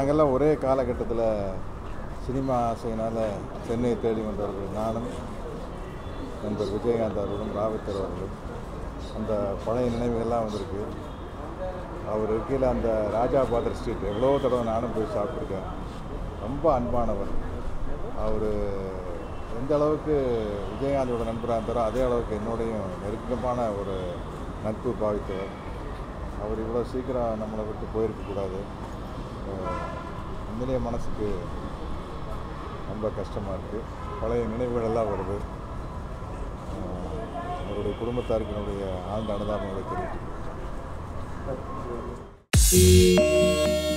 நாங்கள்லாம் ஒரே காலகட்டத்தில் சினிமா ஆசையினால் சென்னையை தேடி வந்தவர்கள் நானும் நண்பர் விஜயகாந்த் அவர்களும் ராவித்தர் அவர்களும் அந்த பழைய நினைவுகள்லாம் வந்திருக்கு அவர் இருக்கையில் அந்த ராஜா பாதர் ஸ்ட்ரீட் எவ்வளோ தடவை நானும் போய் சாப்பிட்ருக்கேன் ரொம்ப அன்பானவர் அவர் எந்த அளவுக்கு விஜயகாந்தோட நண்பராக இருந்தாரோ அதே அளவுக்கு என்னோடையும் நெருக்கமான ஒரு நட்பு பாவித்தவர் அவர் இவ்வளோ சீக்கிரம் நம்மளை விட்டு போயிருக்கக்கூடாது அஹ் உண்மையிலேயே மனசுக்கு ரொம்ப கஷ்டமாக இருக்குது பழைய நினைவுகள் எல்லாம் வருது அஹ் அவருடைய குடும்பத்தாருக்கு என்னுடைய ஆழ்ந்த அனுதாபங்களை தெரிவித்துக்கிறேன்